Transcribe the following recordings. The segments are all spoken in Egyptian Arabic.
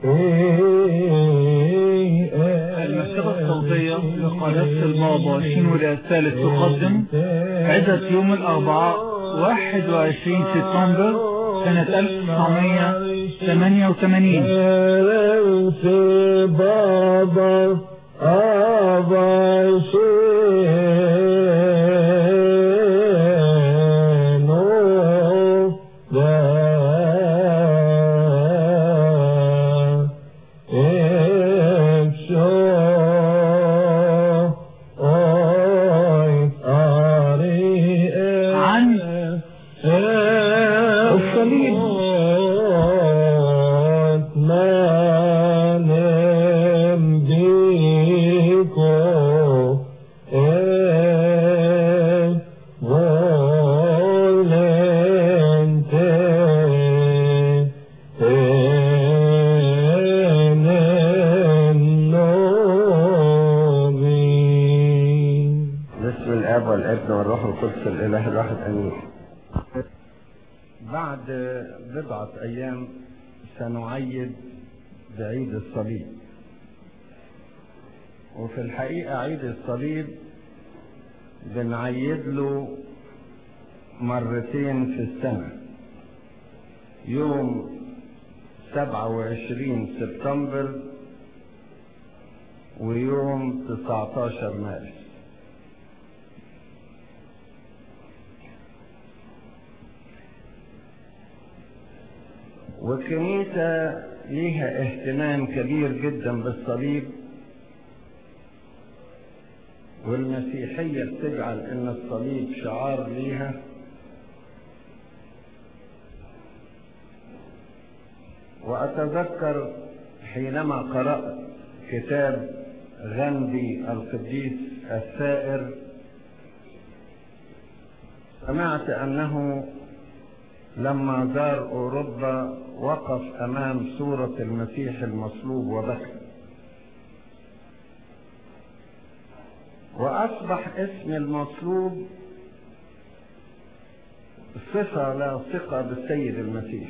المكتبة الصوتية لقناة البابا شنوري الثالث تقدم عزة يوم الأربعاء 21 سبتمبر سنة 1988 بابا أبا شنو عن الصليب ما نم بيكو إيه volente en النوم باسم الاب والابن والروح القدس الاله الواحد امين بعد بضعة ايام سنعيد بعيد الصليب وفي الحقيقة عيد الصليب بنعيد له مرتين في السنة يوم 27 سبتمبر ويوم 19 مارس والكنيسة ليها اهتمام كبير جدا بالصليب والمسيحية بتجعل ان الصليب شعار ليها واتذكر حينما قرأت كتاب غاندي القديس الثائر سمعت انه لما زار اوروبا وقف امام صورة المسيح المصلوب وبكى واصبح اسم المصلوب صفة لاصقة بالسيد المسيح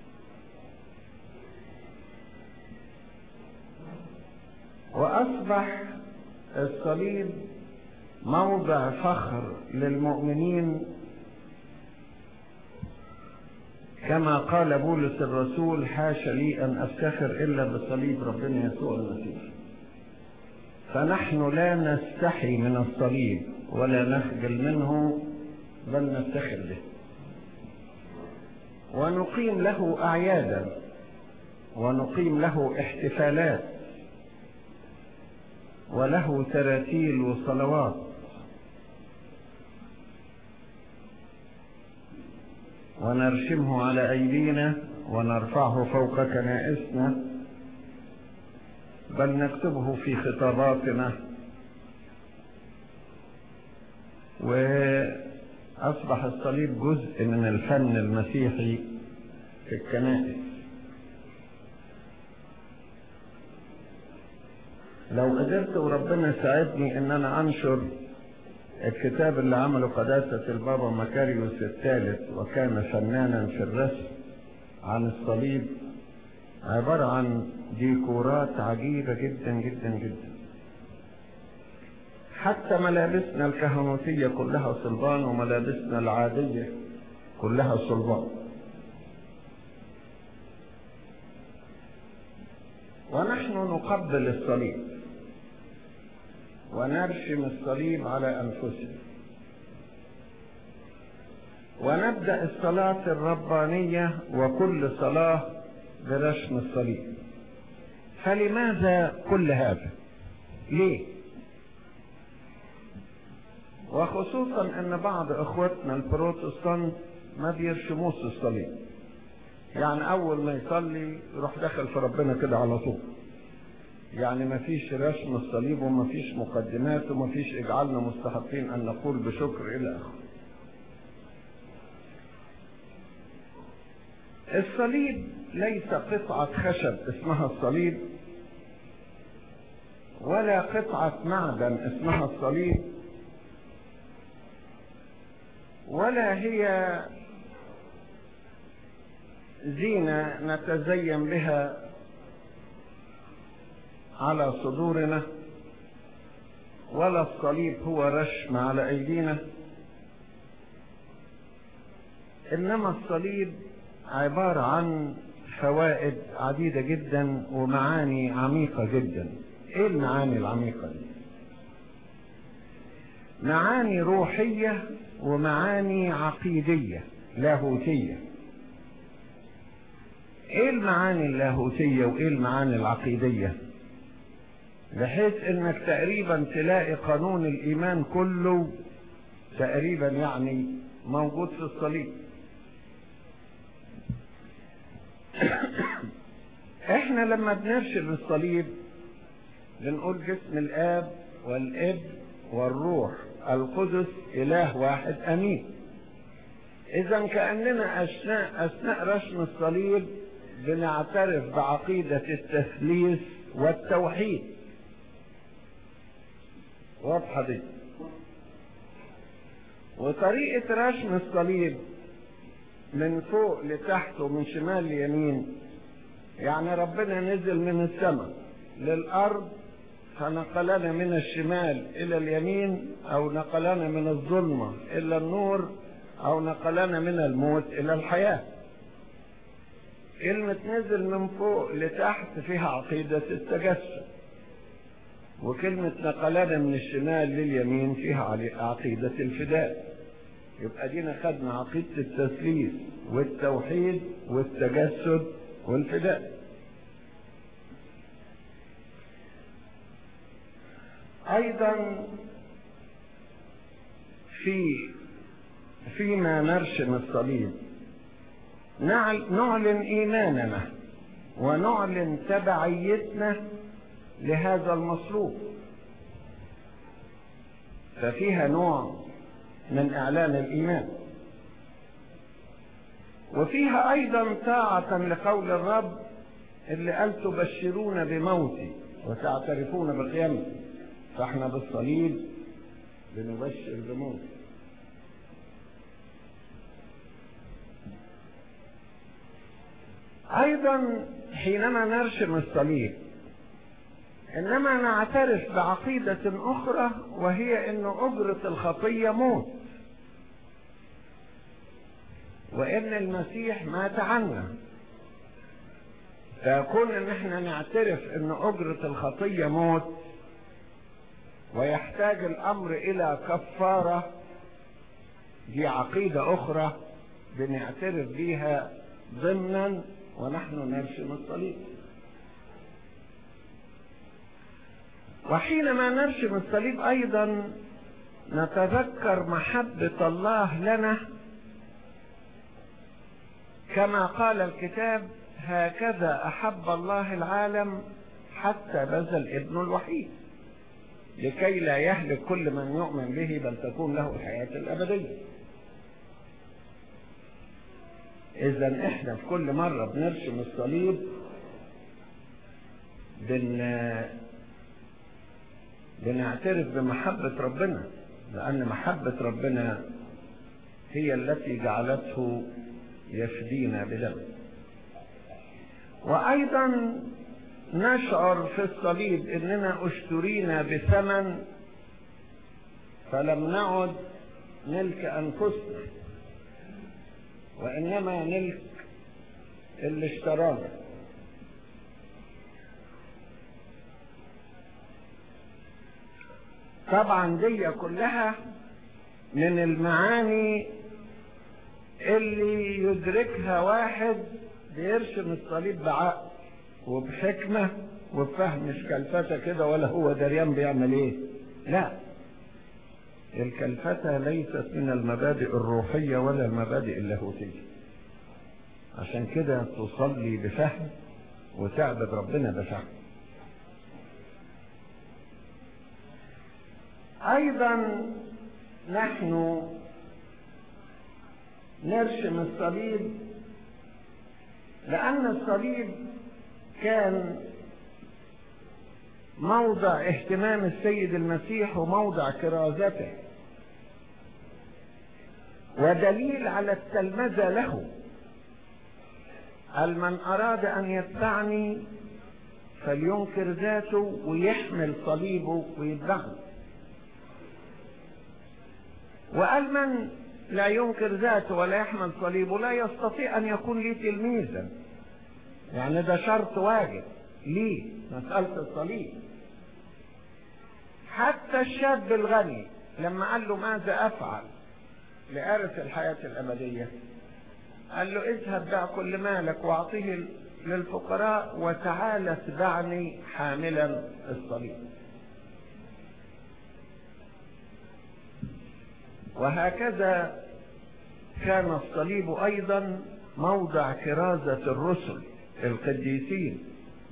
واصبح الصليب موضع فخر للمؤمنين كما قال بولس الرسول حاش لي ان افتخر الا بصليب ربنا يسوع المسيح فنحن لا نستحي من الصليب ولا نخجل منه بل نفتخر به ونقيم له اعيادا ونقيم له احتفالات وله تراتيل وصلوات ونرشمه على أيدينا ونرفعه فوق كنائسنا بل نكتبه في خطاباتنا وأصبح الصليب جزء من الفن المسيحي في الكنائس لو قدرت وربنا ساعدني ان انا انشر الكتاب اللي عمله قداسة البابا مكاريوس الثالث وكان فنانا في الرسم عن الصليب عبارة عن ديكورات عجيبة جدا جدا جدا حتى ملابسنا الكهنوتية كلها صلبان وملابسنا العادية كلها صلبان ونحن نقبل الصليب ونرشم الصليب على أنفسنا ونبدأ الصلاة الربانية وكل صلاة برشم الصليب فلماذا كل هذا ليه وخصوصا ان بعض اخوتنا البروتستانت ما بيرشموش الصليب يعني اول ما يصلي يروح داخل في ربنا كده على طول يعني ما فيش رسم الصليب وما فيش مقدمات وما فيش اجعلنا مستحقين ان نقول بشكر الى اخره الصليب ليس قطعة خشب اسمها الصليب ولا قطعة معدن اسمها الصليب ولا هي زينة نتزين بها على صدورنا ولا الصليب هو رشم على أيدينا إنما الصليب عبارة عن فوائد عديدة جدا ومعاني عميقة جدا ايه المعاني العميقة دي معاني روحية ومعاني عقيدية لاهوتية ايه المعاني اللاهوتية وايه المعاني العقيدية بحيث انك تقريبا تلاقي قانون الايمان كله تقريبا يعني موجود في الصليب احنا لما بنرشم الصليب بنقول جسم الاب والاب والروح القدس اله واحد امين اذا كاننا اثناء اثناء رسم الصليب بنعترف بعقيده التثليث والتوحيد واضحه دي وطريقه رسم الصليب من فوق لتحت ومن شمال ليمين يعني ربنا نزل من السماء للأرض فنقلنا من الشمال إلى اليمين أو نقلنا من الظلمة إلى النور أو نقلنا من الموت إلى الحياة كلمة نزل من فوق لتحت فيها عقيدة التجسد وكلمة نقلنا من الشمال لليمين فيها عقيدة الفداء يبقى دينا خدنا عقيدة التثليث والتوحيد والتجسد والفداء ايضا في فيما نرشم الصليب نعلن ايماننا ونعلن تبعيتنا لهذا المصلوب ففيها نوع من اعلان الايمان وفيها ايضا طاعة لقول الرب اللي قال تبشرون بموتي وتعترفون بقيامتي فاحنا بالصليب بنبشر بموتي ايضا حينما نرشم الصليب انما نعترف بعقيدة اخرى وهي ان اجرة الخطية موت وان المسيح مات عنا فيكون ان احنا نعترف ان اجرة الخطية موت ويحتاج الامر الى كفارة دي عقيدة اخرى بنعترف بيها ضمنا ونحن نرسم الصليب وحينما نرسم الصليب ايضا نتذكر محبة الله لنا كما قال الكتاب هكذا احب الله العالم حتى بذل ابنه الوحيد لكي لا يهلك كل من يؤمن به بل تكون له الحياة الأبدية إذا إحنا في كل مرة بنرسم الصليب بن بنعترف بمحبة ربنا لأن محبة ربنا هي التي جعلته يفدينا بدمه وأيضا نشعر في الصليب اننا اشترينا بثمن فلم نعد ملك انفسنا وانما ملك اللي اشترانا طبعا دي كلها من المعاني اللي يدركها واحد بيرسم الصليب بعقل وبحكمة وبفهم مش كلفتة كده ولا هو دريان بيعمل ايه لا الكلفتة ليست من المبادئ الروحية ولا المبادئ اللاهوتية عشان كده تصلي بفهم وتعبد ربنا بفهم ايضا نحن نرسم الصليب لان الصليب كان موضع اهتمام السيد المسيح وموضع كرازته ودليل على التلمذة له قال من أراد أن يتبعني فلينكر ذاته ويحمل صليبه ويتبعني وقال من لا ينكر ذاته ولا يحمل صليبه لا يستطيع أن يكون لي تلميذا يعني ده شرط واجب ليه مسألة الصليب حتى الشاب الغني لما قال له ماذا أفعل لأرث الحياة الأبدية قال له اذهب بع كل مالك واعطيه للفقراء وتعال اتبعني حاملا الصليب وهكذا كان الصليب ايضا موضع كرازة الرسل القديسين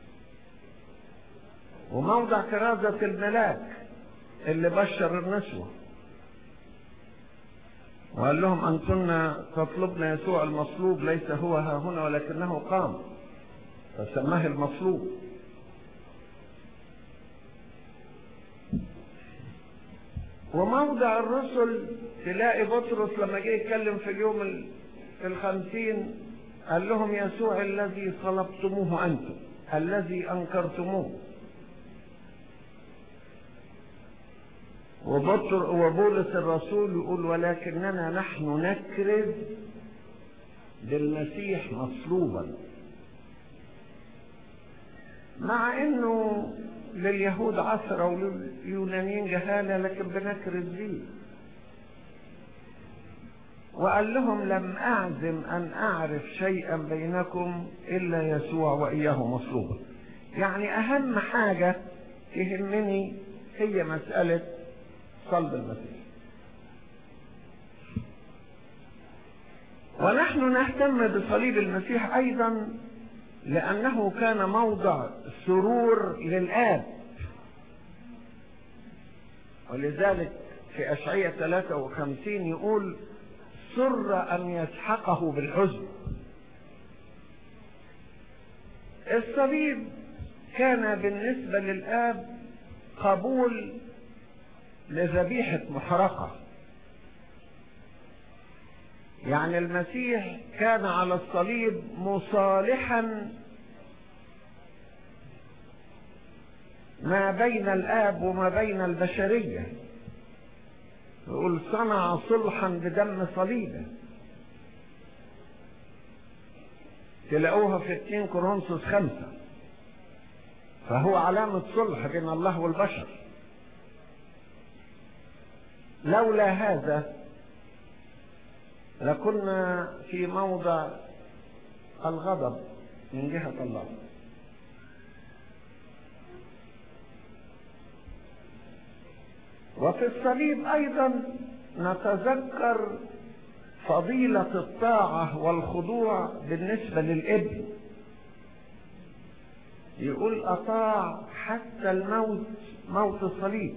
وموضع كرازة الملاك اللي بشر النسوة وقال لهم أنتن تطلبن يسوع المصلوب ليس هو ها هنا ولكنه قام فسماه المصلوب وموضع الرسل تلاقي بطرس لما جه يتكلم في اليوم ال- الخمسين قال لهم يسوع الذي صلبتموه أنتم الذي أنكرتموه وبطر وبولس الرسول يقول ولكننا نحن نكرز بالمسيح مصلوبا مع انه لليهود عثرة ولليونانيين جهالة لكن بنكرز بيه وقال لهم لم أعزم أن أعرف شيئا بينكم إلا يسوع وإياه مصلوبا يعني أهم حاجة تهمني هي مسألة صلب المسيح ونحن نهتم بصليب المسيح أيضا لأنه كان موضع سرور للآب ولذلك في أشعية 53 يقول سر أن يسحقه بالحزن الصليب كان بالنسبة للآب قبول لذبيحة محرقة يعني المسيح كان على الصليب مصالحا ما بين الآب وما بين البشرية يقول صنع صلحا بدم صليبه تلاقوها في 2 كورنثوس خمسة فهو علامة صلح بين الله والبشر لولا هذا لكنا في موضع الغضب من جهة الله وفي الصليب أيضا نتذكر فضيلة الطاعة والخضوع بالنسبة للابن يقول أطاع حتى الموت موت الصليب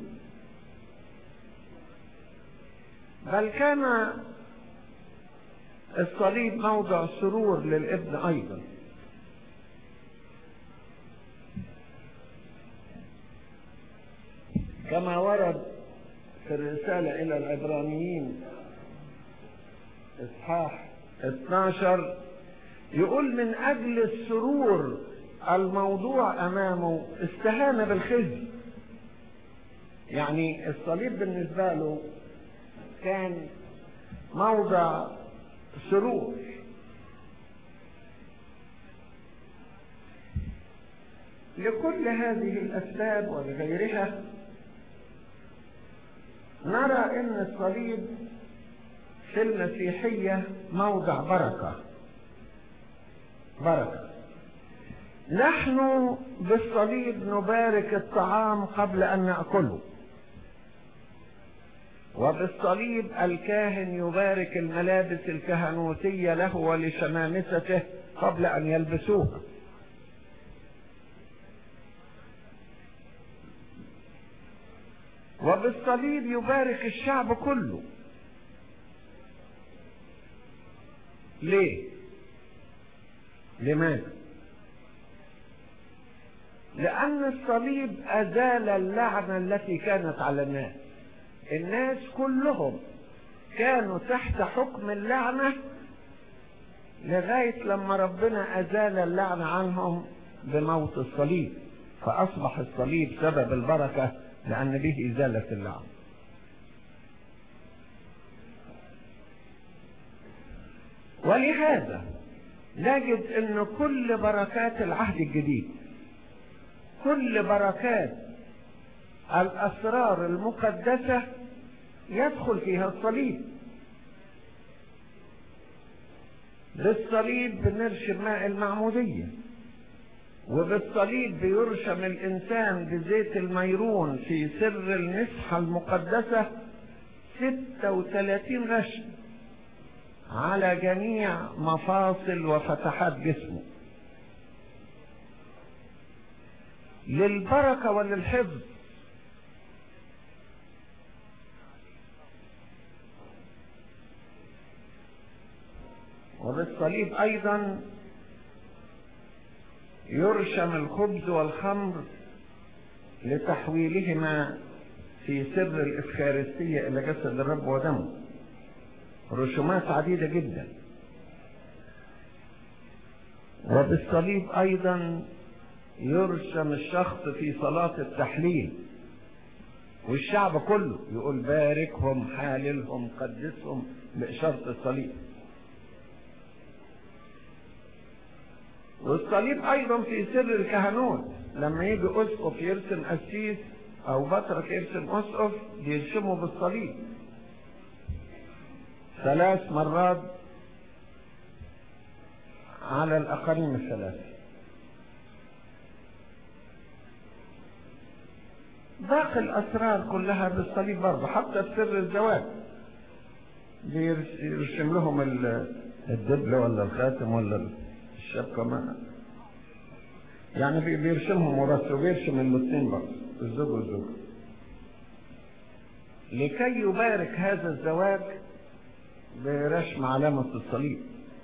بل كان الصليب موضع سرور للابن أيضا كما ورد في الرسالة إلى العبرانيين إصحاح 12 يقول من أجل السرور الموضوع أمامه استهان بالخزي يعني الصليب بالنسبة له كان موضع سرور لكل هذه الأسباب ولغيرها نرى ان الصليب في المسيحية موضع بركة بركة نحن بالصليب نبارك الطعام قبل ان نأكله وبالصليب الكاهن يبارك الملابس الكهنوتية له ولشمامسته قبل ان يلبسوها وبالصليب يبارك الشعب كله ليه لماذا لان الصليب ازال اللعنه التي كانت على الناس الناس كلهم كانوا تحت حكم اللعنه لغايه لما ربنا ازال اللعنه عنهم بموت الصليب فأصبح الصليب سبب البركة لأن به إزالة اللعن ولهذا نجد أن كل بركات العهد الجديد كل بركات الأسرار المقدسة يدخل فيها الصليب بالصليب بنرشم ماء المعمودية وبالصليب بيرشم الإنسان بزيت الميرون في سر المسحة المقدسة 36 رشم على جميع مفاصل وفتحات جسمه للبركة وللحفظ وبالصليب أيضا يرشم الخبز والخمر لتحويلهما في سر الإفخارستية إلى جسد الرب ودمه رسومات عديدة جدا وبالصليب أيضا يرسم الشخص في صلاة التحليل والشعب كله يقول باركهم حاللهم قدسهم بإشارة الصليب والصليب أيضا في سر الكهنوت لما يجي أسقف يرسم قسيس أو بطرك يرسم أسقف يرسمه بالصليب ثلاث مرات على الأقاليم الثلاثة باقي الأسرار كلها بالصليب برضه حتى في سر الزواج بيرسم لهم الدبلة ولا الخاتم ولا الشبكة ما يعني بيرسمهم ورث وبيرسم الاثنين برضه الزوج والزوج لكي يبارك هذا الزواج برسم علامة الصليب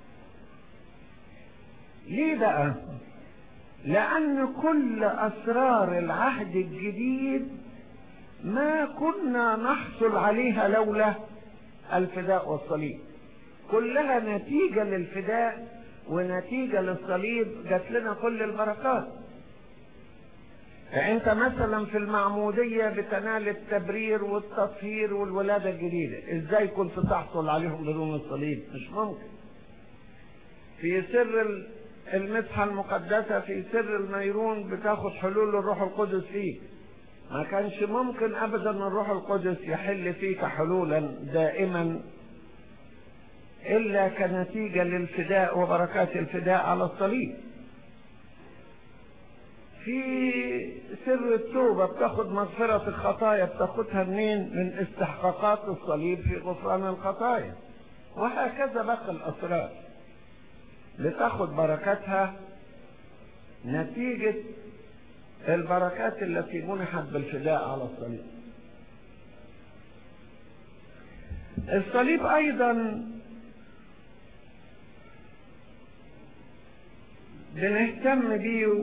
ليه بقى لأن كل أسرار العهد الجديد ما كنا نحصل عليها لولا الفداء والصليب كلها نتيجة للفداء ونتيجة للصليب جات لنا كل البركات فأنت مثلا في المعمودية بتنال التبرير والتطهير والولادة الجديدة ازاي كنت تحصل عليهم بدون الصليب مش ممكن في سر المسحة المقدسة في سر الميرون بتاخد حلول الروح القدس فيك ما كانش ممكن ابدا الروح القدس يحل فيك حلولا دائما الا كنتيجة للفداء وبركات الفداء على الصليب في سر التوبة بتاخد مغفرة الخطايا بتاخدها منين من استحقاقات الصليب في غفران الخطايا وهكذا باقي الأسرار لتاخد بركاتها نتيجة البركات التي منحت بالفداء على الصليب الصليب أيضا بنهتم بيه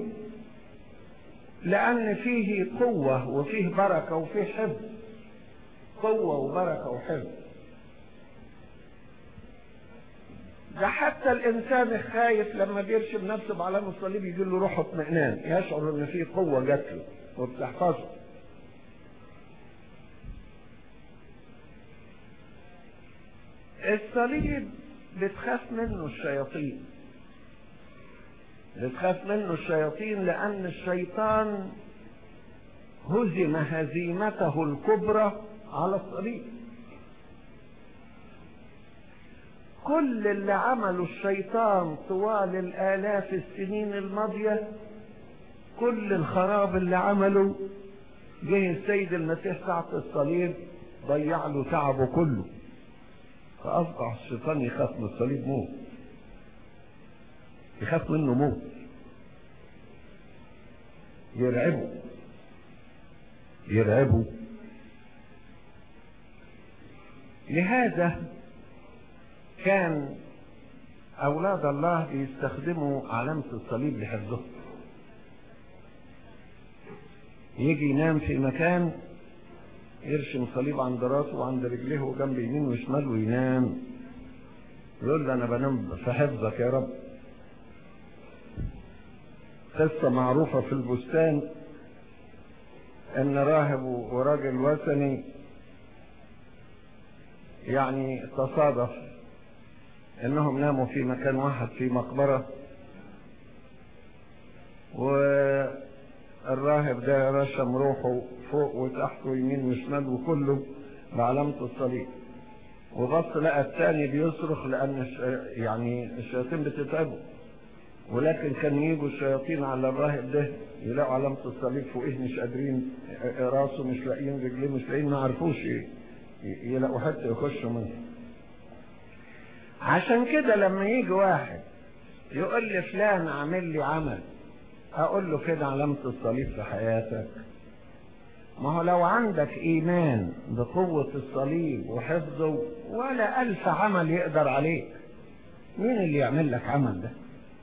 لأن فيه قوة وفيه بركة وفيه حفظ قوة وبركة وحفظ ده حتى الإنسان الخايف لما بيرشم نفسه بعلامة الصليب يجي له روح اطمئنان يشعر إن فيه قوة جات له وبتحفظه الصليب بتخاف منه الشياطين بتخاف منه الشياطين لأن الشيطان هزم هزيمته الكبرى على الصليب كل اللي عمله الشيطان طوال الآلاف السنين الماضية كل الخراب اللي عمله جه السيد المسيح ساعة الصليب ضيع له تعبه كله فأصبح الشيطان يخاف من الصليب موت يخاف منه موت يرعبه يرعبه لهذا كان أولاد الله بيستخدموا علامة الصليب لحفظه يجي ينام في مكان يرشم صليب عند راسه وعند رجليه وجنب يمين وشمال وينام يقول له أنا بنام في حفظك يا رب قصة معروفة في البستان ان راهب وراجل وثني يعني تصادف انهم ناموا في مكان واحد في مقبرة والراهب ده رشم روحه فوق وتحت ويمين وشمال وكله بعلامة الصليب وبص لقى الثاني بيصرخ لان الش... يعني الشياطين بتتعبه ولكن كان يجوا الشياطين على الراهب ده يلاقوا علامة الصليب فوقيه مش قادرين راسه مش لاقيين رجليه مش لاقيين ما عرفوش يلاقوا حتى يخشوا منه عشان كده لما يجي واحد يقول لي فلان عامل لي عمل اقول له كده علامة الصليب في حياتك ما هو لو عندك ايمان بقوة الصليب وحفظه ولا الف عمل يقدر عليك مين اللي يعمل لك عمل ده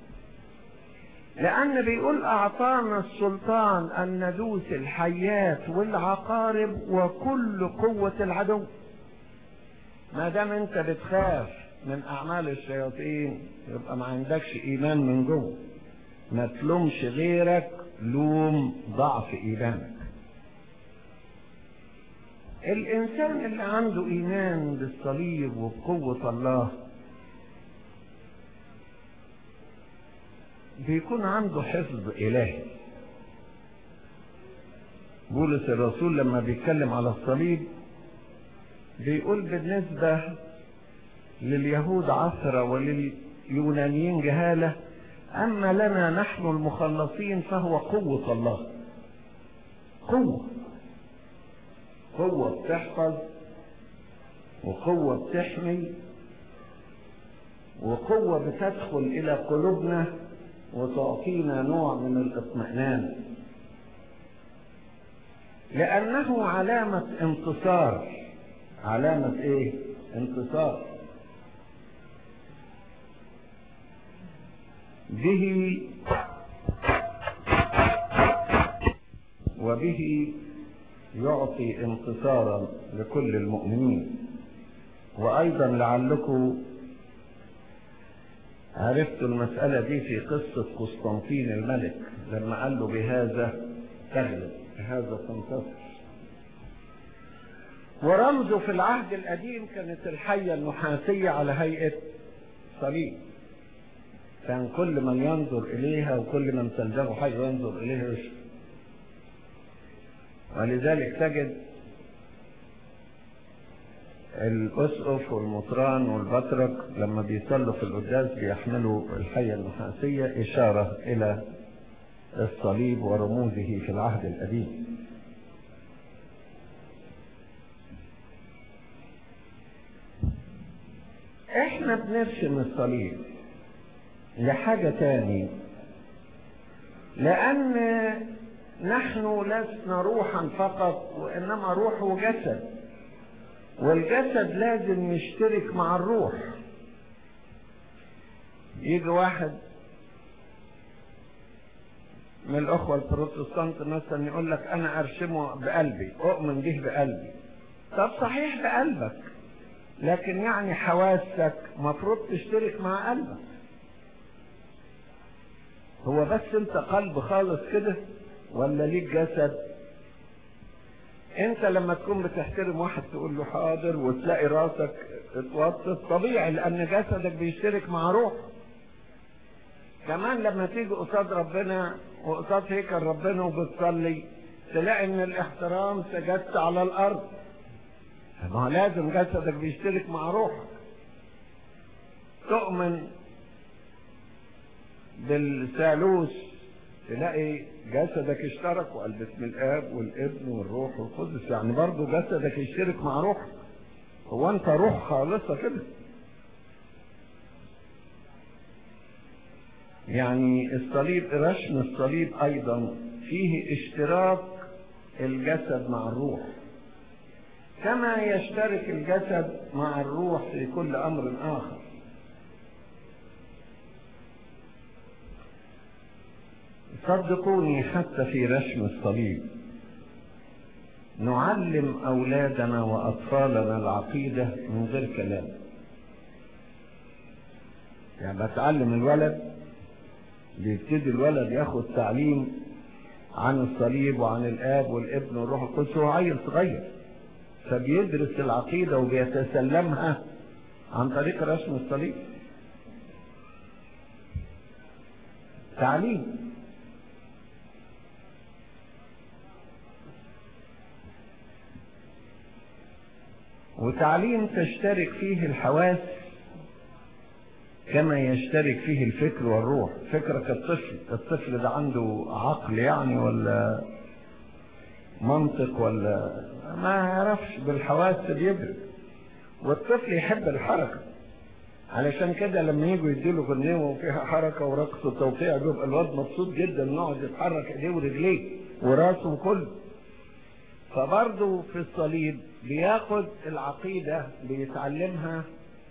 لأن بيقول أعطانا السلطان أن ندوس الحيات والعقارب وكل قوة العدو ما دام أنت بتخاف من أعمال الشياطين يبقى ما عندكش إيمان من جوه ما تلومش غيرك لوم ضعف إيمانك الإنسان اللي عنده إيمان بالصليب وبقوة الله بيكون عنده حفظ إلهي بولس الرسول لما بيتكلم على الصليب بيقول بالنسبة لليهود عثرة ولليونانيين جهالة أما لنا نحن المخلصين فهو قوة الله قوة قوة بتحفظ وقوة بتحمي وقوة بتدخل إلى قلوبنا وتعطينا نوع من الاطمئنان لأنه علامة انتصار علامة ايه انتصار به وبه يعطي انتصارا لكل المؤمنين وأيضا لعلكم عرفت المسألة دي في قصة قسطنطين الملك لما قال له بهذا تغلب بهذا تنتصر ورمزه في العهد القديم كانت الحية النحاسية على هيئة صليب كان كل من ينظر إليها وكل من تلزمه حي ينظر إليها يشفى ولذلك تجد الأسقف والمطران والبطرك لما بيصلوا في القداس بيحملوا الحية النحاسية إشارة إلى الصليب ورموزه في العهد القديم احنا بنرسم الصليب لحاجة تاني لأن نحن لسنا روحا فقط وإنما روح وجسد والجسد لازم يشترك مع الروح يجي واحد من الأخوة البروتستانت مثلا يقول لك أنا أرسمه بقلبي أؤمن به بقلبي طب صحيح بقلبك لكن يعني حواسك مفروض تشترك مع قلبك هو بس انت قلب خالص كده ولا ليك جسد انت لما تكون بتحترم واحد تقول له حاضر وتلاقي راسك اتوسط طبيعي لان جسدك بيشترك مع روح كمان لما تيجي قصاد ربنا وقصاد هيكل ربنا وبتصلي تلاقي ان الاحترام سجدت على الارض ما لازم جسدك بيشترك مع روحك تؤمن بالثالوث تلاقي جسدك اشترك وقال باسم الاب والابن والروح والقدس يعني برضه جسدك يشترك مع روحك هو انت روح خالصة كده يعني الصليب رسم الصليب ايضا فيه اشتراك الجسد مع الروح كما يشترك الجسد مع الروح في كل امر اخر صدقوني حتى في رسم الصليب نعلم اولادنا واطفالنا العقيده من غير كلام يعني بتعلم الولد بيبتدي الولد ياخد تعليم عن الصليب وعن الاب والابن والروح القدس هو عيل صغير فبيدرس العقيدة وبيتسلمها عن طريق رسم الصليب تعليم وتعليم تشترك فيه الحواس كما يشترك فيه الفكر والروح فكرك الطفل الطفل ده عنده عقل يعني ولا منطق ولا ما يعرفش بالحواس بيدرك والطفل يحب الحركة علشان كده لما يجوا يديله غنيوة وفيها حركة ورقص وتوقيع بيبقى الواد مبسوط جدا يقعد يتحرك ايديه ورجليه وراسه كله فبرضه في الصليب بياخد العقيدة بيتعلمها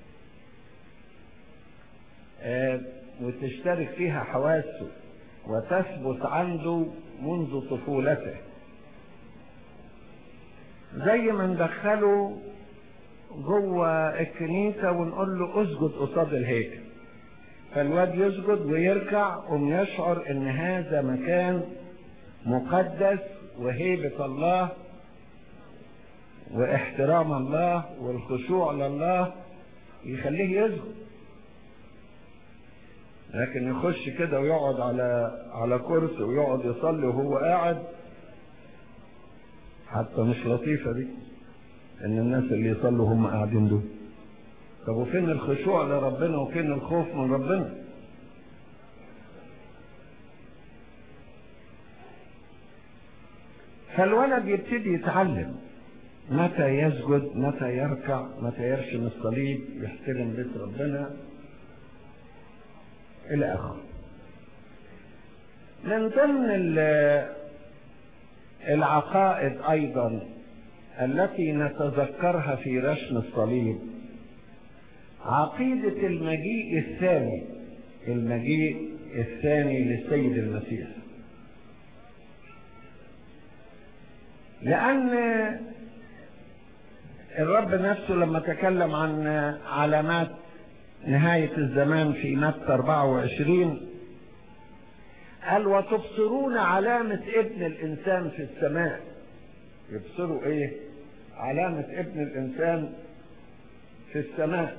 آه وتشترك فيها حواسه وتثبت عنده منذ طفولته زي ما ندخله جوه الكنيسة ونقول له اسجد قصاد الهيكل فالواد يسجد ويركع ويشعر ان هذا مكان مقدس وهيبة الله واحترام الله والخشوع لله يخليه يسجد لكن يخش كده ويقعد على على كرسي ويقعد يصلي وهو قاعد حتى مش لطيفة دي ان الناس اللي يصلوا هم قاعدين دول طب وفين الخشوع لربنا وفين الخوف من ربنا فالولد يبتدي يتعلم متى يسجد متى يركع متى يرشم الصليب يحترم بيت ربنا الى اخره من ضمن العقائد ايضا التي نتذكرها في رسم الصليب عقيدة المجيء الثاني المجيء الثاني للسيد المسيح لأن الرب نفسه لما تكلم عن علامات نهاية الزمان في متى 24 قال وتبصرون علامة ابن الإنسان في السماء يبصروا ايه علامة ابن الانسان في السماء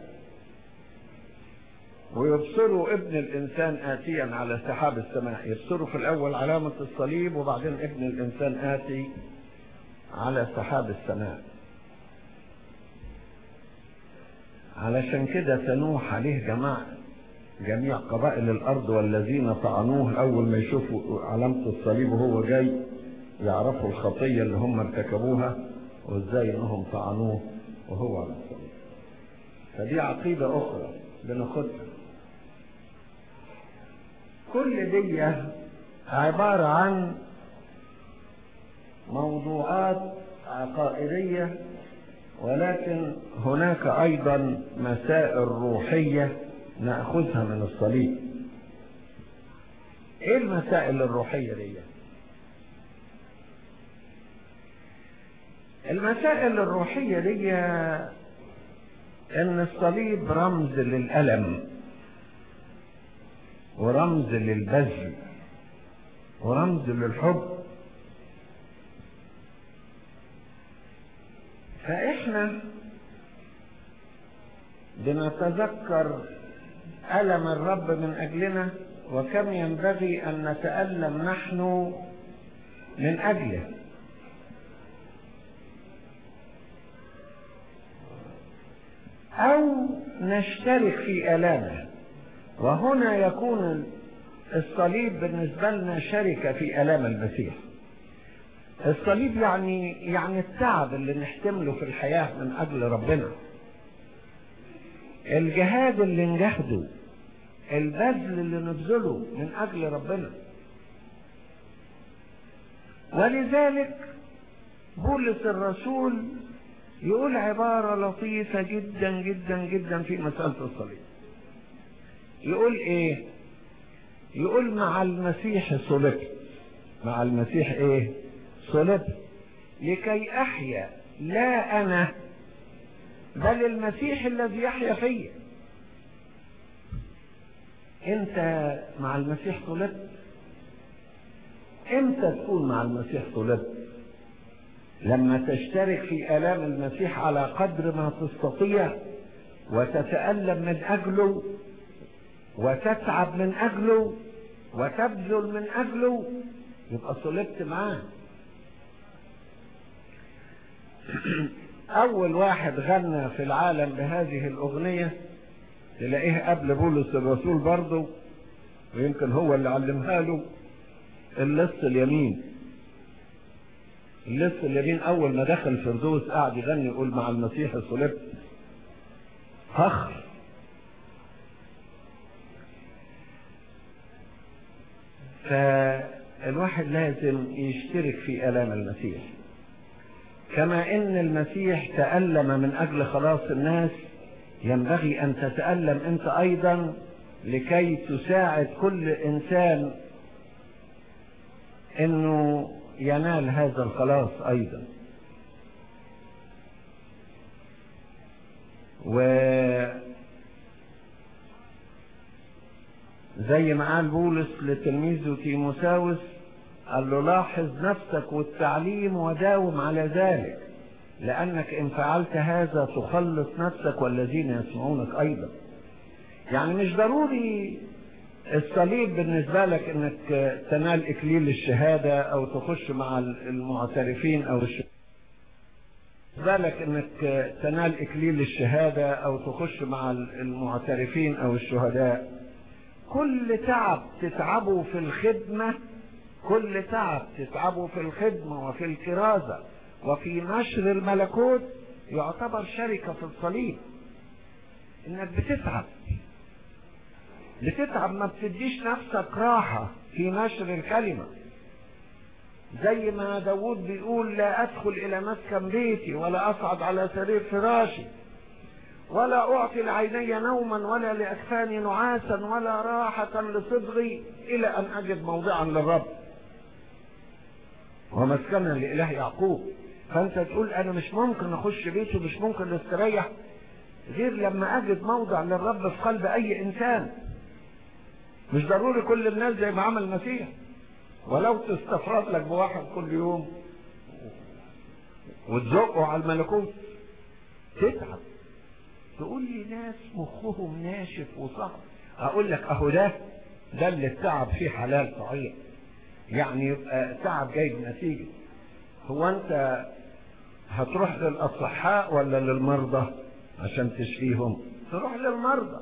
ويبصروا ابن الانسان اتيا على سحاب السماء يبصروا في الاول علامة الصليب وبعدين ابن الانسان اتي على سحاب السماء علشان كده تنوح عليه جماعة جميع قبائل الارض والذين طعنوه اول ما يشوفوا علامة الصليب وهو جاي يعرفوا الخطية اللي هم ارتكبوها وازاي انهم طعنوه وهو على الصليب فدي عقيدة اخرى بناخدها كل دي عبارة عن موضوعات عقائدية ولكن هناك ايضا مسائل روحية نأخذها من الصليب ايه المسائل الروحية دي المسائل الروحية دي ان الصليب رمز للألم ورمز للبذل ورمز للحب فاحنا بنتذكر ألم الرب من أجلنا وكم ينبغي أن نتألم نحن من أجله أو نشترك في آلامه وهنا يكون الصليب بالنسبة لنا شركة في آلام المسيح الصليب يعني يعني التعب اللي نحتمله في الحياة من أجل ربنا الجهاد اللي نجهده البذل اللي نبذله من أجل ربنا ولذلك بولس الرسول يقول عبارة لطيفة جدا جدا جدا في مسألة الصليب يقول ايه يقول مع المسيح صلبت مع المسيح ايه صلبت لكي احيا لا انا بل المسيح الذي يحيا فيا انت مع المسيح صلبت امتى تكون مع المسيح صلبت لما تشترك في الام المسيح على قدر ما تستطيع وتتالم من اجله وتتعب من اجله وتبذل من اجله يبقى صلبت معاه اول واحد غنى في العالم بهذه الاغنيه تلاقيه قبل بولس الرسول برضه ويمكن هو اللي علمها له اللص اليمين اللص اليمين اول ما دخل الفردوس قعد يغني يقول مع المسيح صلبت فخر فالواحد لازم يشترك في الام المسيح كما ان المسيح تالم من اجل خلاص الناس ينبغي ان تتالم انت ايضا لكي تساعد كل انسان انه ينال هذا الخلاص ايضا و زي ما قال بولس لتلميذه تيموساوس قال له لاحظ نفسك والتعليم وداوم على ذلك لانك ان فعلت هذا تخلص نفسك والذين يسمعونك ايضا يعني مش ضروري الصليب بالنسبة لك انك تنال اكليل الشهادة او تخش مع المعترفين او الشهادة بالنسبة لك انك تنال اكليل الشهادة او تخش مع المعترفين او الشهداء كل تعب تتعبه في الخدمة كل تعب تتعبه في الخدمة وفي الكرازة وفي نشر الملكوت يعتبر شركة في الصليب انك بتتعب بتتعب ما بتديش نفسك راحة في نشر الكلمة زي ما داود بيقول لا أدخل إلى مسكن بيتي ولا أصعد على سرير فراشي ولا أعطي لعيني نوما ولا لأكفاني نعاسا ولا راحة لصدغي إلى أن أجد موضعا للرب ومسكنا لإله يعقوب فأنت تقول أنا مش ممكن أخش بيته مش ممكن أستريح غير لما أجد موضع للرب في قلب أي إنسان مش ضروري كل الناس زي ما عمل المسيح ولو تستفرد لك بواحد كل يوم وتزقه على الملكوت تتعب تقول لي ناس مخهم ناشف وصعب اقول لك اهو ده ده اللي التعب فيه حلال صحيح يعني يبقى تعب جايب نتيجة هو انت هتروح للاصحاء ولا للمرضى عشان تشفيهم تروح للمرضى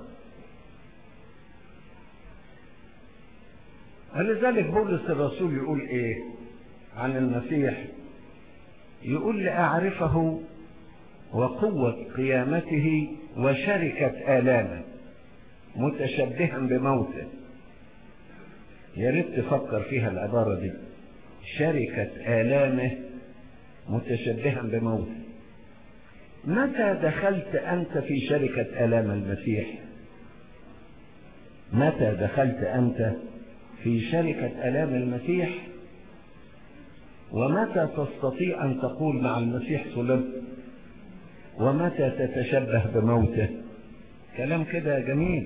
ولذلك بولس الرسول يقول ايه عن المسيح يقول لأعرفه وقوة قيامته وشركة آلامه متشبها بموته يا ريت تفكر فيها العبارة دي شركة آلامه متشبها بموته متى دخلت أنت في شركة آلام المسيح متى دخلت أنت في شركة آلام المسيح ومتى تستطيع أن تقول مع المسيح صلبت ومتى تتشبه بموته كلام كده جميل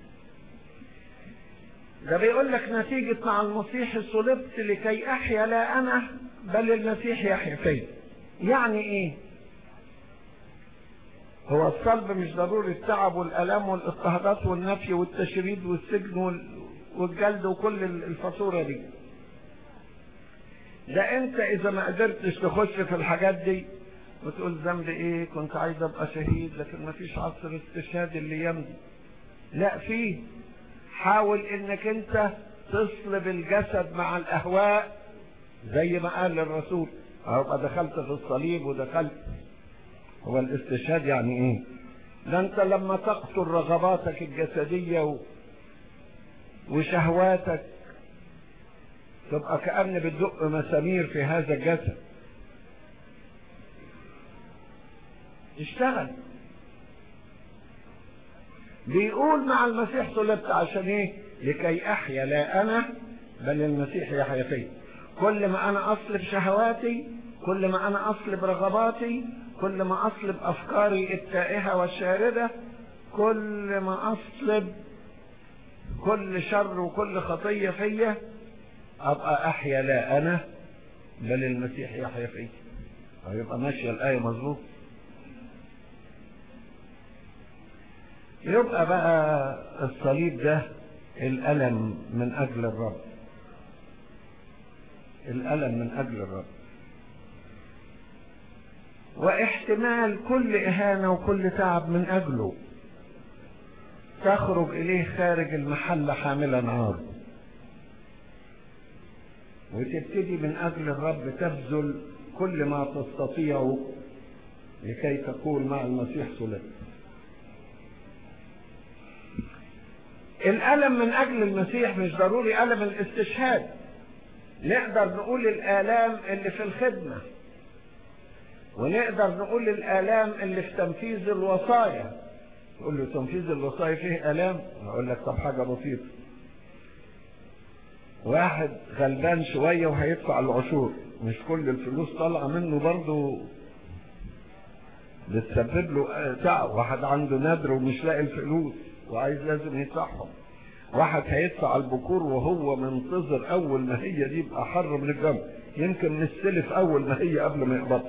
ده بيقول لك نتيجة مع المسيح صلبت لكي أحيا لا أنا بل المسيح يحيا فيا يعني إيه هو الصلب مش ضروري التعب والألم والاضطهادات والنفي والتشريد والسجن والجلد وكل الفاتورة دي ده انت اذا ما قدرتش تخش في الحاجات دي وتقول ذنب ايه كنت عايز ابقى شهيد لكن ما فيش عصر استشهاد اللي يمضي لا فيه حاول انك انت تصلب الجسد مع الاهواء زي ما قال الرسول ابقى دخلت في الصليب ودخلت هو الاستشهاد يعني ايه ده انت لما تقتل رغباتك الجسدية و... وشهواتك تبقى كأن بتدق مسامير في هذا الجسد اشتغل بيقول مع المسيح صلبت عشان ايه لكي احيا لا انا بل المسيح يحيا فيا كل ما انا اصلب شهواتي كل ما انا اصلب رغباتي كل ما اصلب افكاري التائهه والشارده كل ما اصلب كل شر وكل خطيه فيا ابقى احيا لا انا بل المسيح يحيا فيا هيبقى ماشيه الايه مظبوط يبقى بقى الصليب ده الالم من اجل الرب الالم من اجل الرب واحتمال كل اهانه وكل تعب من اجله تخرج اليه خارج المحل حاملا نار وتبتدي من اجل الرب تبذل كل ما تستطيع لكي تكون مع المسيح صلب الالم من اجل المسيح مش ضروري الم الاستشهاد نقدر نقول الالام اللي في الخدمه ونقدر نقول الالام اللي في تنفيذ الوصايا تقول له تنفيذ الوصايا فيه الام اقول لك طب حاجه بسيطه واحد غلبان شويه وهيدفع العشور مش كل الفلوس طالعه منه برضه بتسبب له تعب واحد عنده نادر ومش لاقي الفلوس وعايز لازم يدفعهم واحد هيدفع البكور وهو منتظر اول ما هي دي يبقى حر من الجنب يمكن مستلف اول ما هي قبل ما يقبضها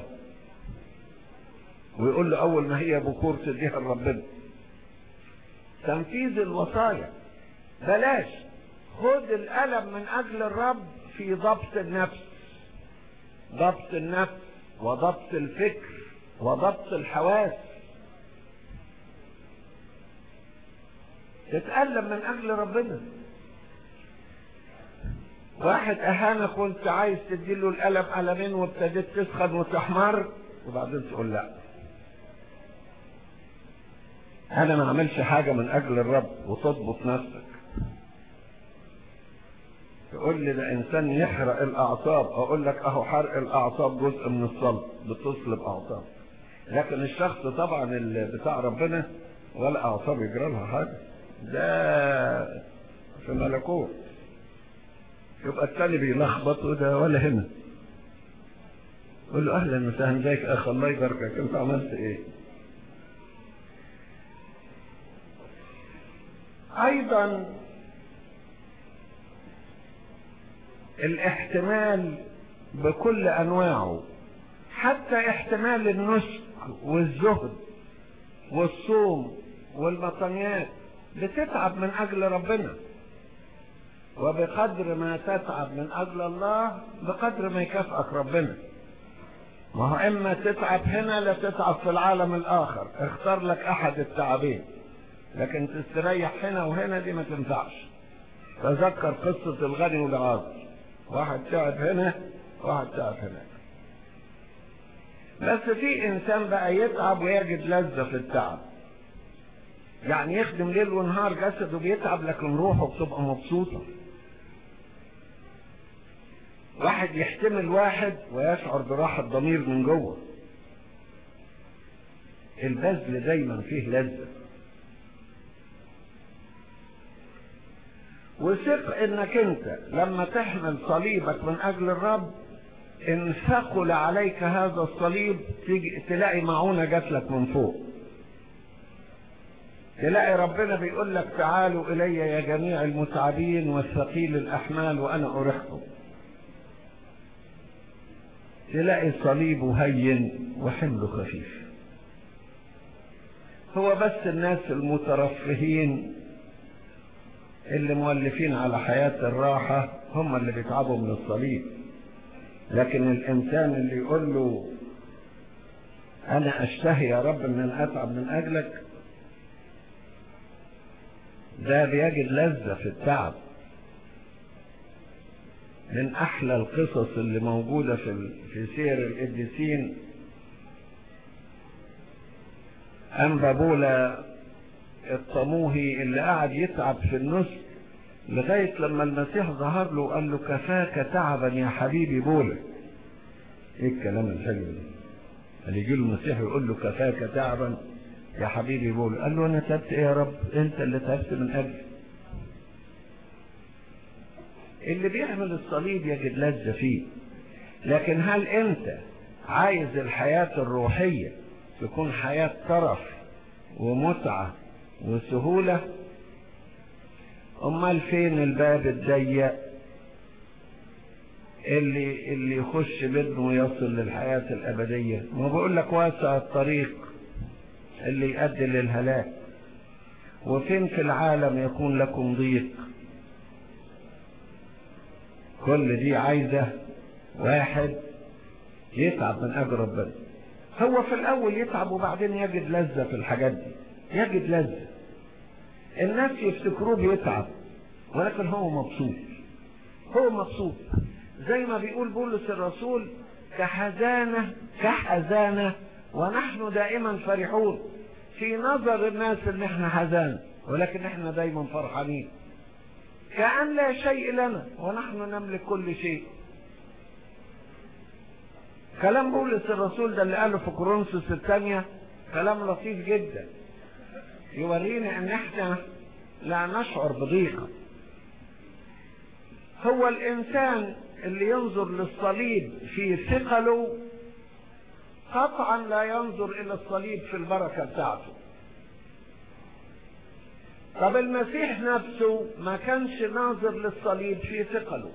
ويقول له اول ما هي بكور تديها لربنا تنفيذ الوصايا بلاش خد الالم من اجل الرب في ضبط النفس ضبط النفس وضبط الفكر وضبط الحواس تتألم من أجل ربنا واحد أهانك وأنت عايز تديله الألم ألمين وابتديت تسخن وتحمر وبعدين تقول لا أنا ما أعملش حاجة من أجل الرب وتضبط نفسك تقول لي ده إنسان يحرق الأعصاب أقول لك أهو حرق الأعصاب جزء من الصلب بتصلب أعصاب لكن الشخص طبعا اللي بتاع ربنا ولا أعصاب يجرى لها حاجة ده في ملكوت يبقى التاني بيلخبط وده ولا هنا قول له اهلا وسهلا ازيك اخ الله يباركك انت عملت ايه ايضا الاحتمال بكل انواعه حتى احتمال النسك والزهد والصوم والمطنيات بتتعب من اجل ربنا وبقدر ما تتعب من اجل الله بقدر ما يكافئك ربنا ما هو اما تتعب هنا لا تتعب في العالم الاخر اختار لك احد التعبين لكن تستريح هنا وهنا دي ما تنفعش تذكر قصة الغني والعاصر واحد تعب هنا واحد تعب هناك بس في انسان بقى يتعب ويجد لذة في التعب يعني يخدم ليل ونهار جسده بيتعب لكن روحه بتبقى مبسوطة واحد يحتمل واحد ويشعر براحة ضمير من جوه البذل دايما فيه لذة وثق انك انت لما تحمل صليبك من اجل الرب ان ثقل عليك هذا الصليب تيجي تلاقي معونة جات لك من فوق تلاقي ربنا بيقول لك تعالوا الي يا جميع المتعبين والثقيل الاحمال وانا اريحكم تلاقي صليبه هين وحمله خفيف هو بس الناس المترفهين اللي مولفين على حياة الراحة هم اللي بيتعبوا من الصليب لكن الانسان اللي يقول له انا اشتهي يا رب ان انا اتعب من اجلك ده بيجد لذة في التعب من احلى القصص اللي موجودة في في سير القديسين انبا بولا الطموهي اللي قعد يتعب في النص لغاية لما المسيح ظهر له وقال له كفاك تعبا يا حبيبي بولا ايه الكلام الحلو ده اللي يجي له المسيح يقول له كفاك تعبا يا حبيبي بولا قال له انا تعبت ايه يا رب انت اللي تعبت من اجلي اللي بيعمل الصليب يجد لذة فيه لكن هل انت عايز الحياة الروحية تكون حياة طرف ومتعة وسهولة امال فين الباب الضيق اللي اللي يخش بدنه ويصل للحياة الأبدية ما بقول لك واسع الطريق اللي يؤدي للهلاك وفين في العالم يكون لكم ضيق كل دي عايزة واحد يتعب من أجل ربنا هو في الأول يتعب وبعدين يجد لذة في الحاجات دي يجد لذة الناس يفتكروه بيتعب ولكن هو مبسوط هو مبسوط زي ما بيقول بولس الرسول كحزانة كحزانة ونحن دائما فرحون في نظر الناس ان احنا حزان ولكن احنا دايما فرحانين كأن لا شيء لنا ونحن نملك كل شيء كلام بولس الرسول ده اللي قاله في كورنثوس الثانية كلام لطيف جدا يورينا ان احنا لا نشعر بضيق هو الانسان اللي ينظر للصليب في ثقله قطعا لا ينظر الى الصليب في البركة بتاعته طب المسيح نفسه ما كانش ناظر للصليب في ثقله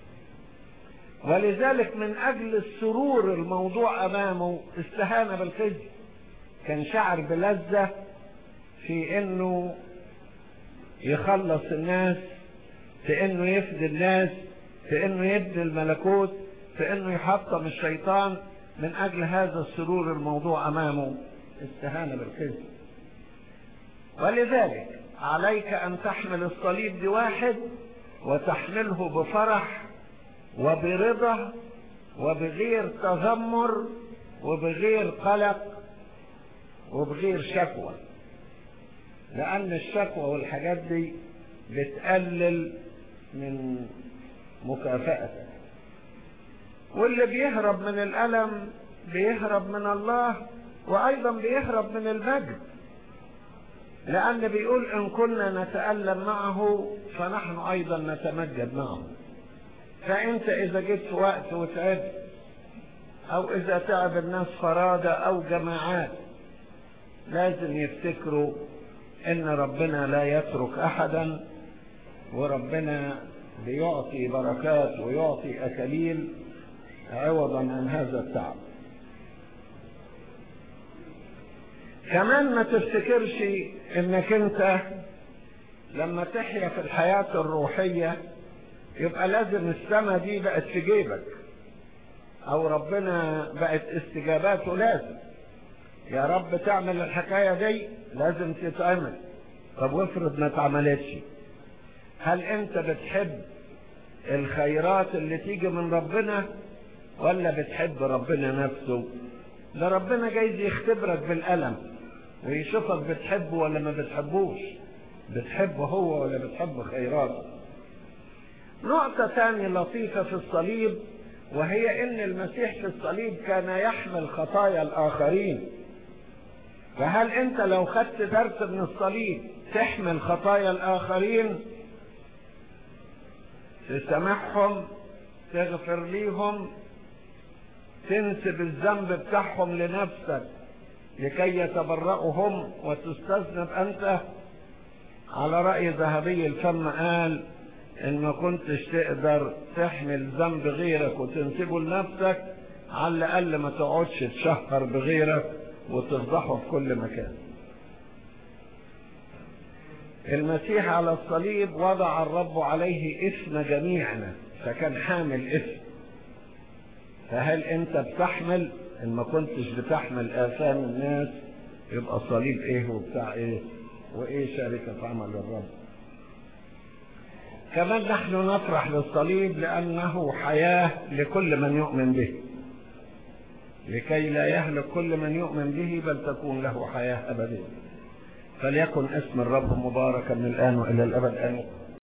ولذلك من اجل السرور الموضوع امامه استهان بالخزي كان شعر بلذة في انه يخلص الناس في انه يفدي الناس في انه يبني الملكوت في انه يحطم الشيطان من اجل هذا السرور الموضوع امامه استهان بالخزي ولذلك عليك ان تحمل الصليب بواحد وتحمله بفرح وبرضا وبغير تذمر وبغير قلق وبغير شكوى لان الشكوى والحاجات دي بتقلل من مكافأتك واللي بيهرب من الألم بيهرب من الله وأيضا بيهرب من المجد لأن بيقول إن كنا نتألم معه فنحن أيضا نتمجد معه فأنت إذا جيت في وقت وتعبت أو إذا تعب الناس فرادة أو جماعات لازم يفتكروا إن ربنا لا يترك أحدا وربنا بيعطي بركات ويعطي أكاليل عوضا عن هذا التعب كمان ما تفتكرش انك انت لما تحيا في الحياة الروحية يبقى لازم السماء دي بقت في جيبك او ربنا بقت استجاباته لازم يا رب تعمل الحكاية دي لازم تتعمل طب وافرض ما اتعملتش هل انت بتحب الخيرات اللي تيجي من ربنا ولا بتحب ربنا نفسه ده ربنا جايز يختبرك بالألم ويشوفك بتحبه ولا ما بتحبوش بتحبه هو ولا بتحب خيراته نقطة تانية لطيفة في الصليب وهي ان المسيح في الصليب كان يحمل خطايا الاخرين فهل انت لو خدت درس من الصليب تحمل خطايا الاخرين تسامحهم تغفر ليهم تنسب الذنب بتاعهم لنفسك لكي يتبرأوا هم وتستذنب أنت على رأي ذهبي الفم قال إن ما كنتش تقدر تحمل ذنب غيرك وتنسبه لنفسك على الأقل ما تقعدش تشهر بغيرك وتفضحه في كل مكان المسيح على الصليب وضع الرب عليه اسم جميعنا فكان حامل اسم فهل انت بتحمل ان ما كنتش بتحمل اثام الناس يبقى صليب ايه وبتاع ايه وايه شركة عمل الرب كمان نحن نفرح للصليب لانه حياة لكل من يؤمن به لكي لا يهلك كل من يؤمن به بل تكون له حياة ابدية فليكن اسم الرب مباركا من الان والى الابد امين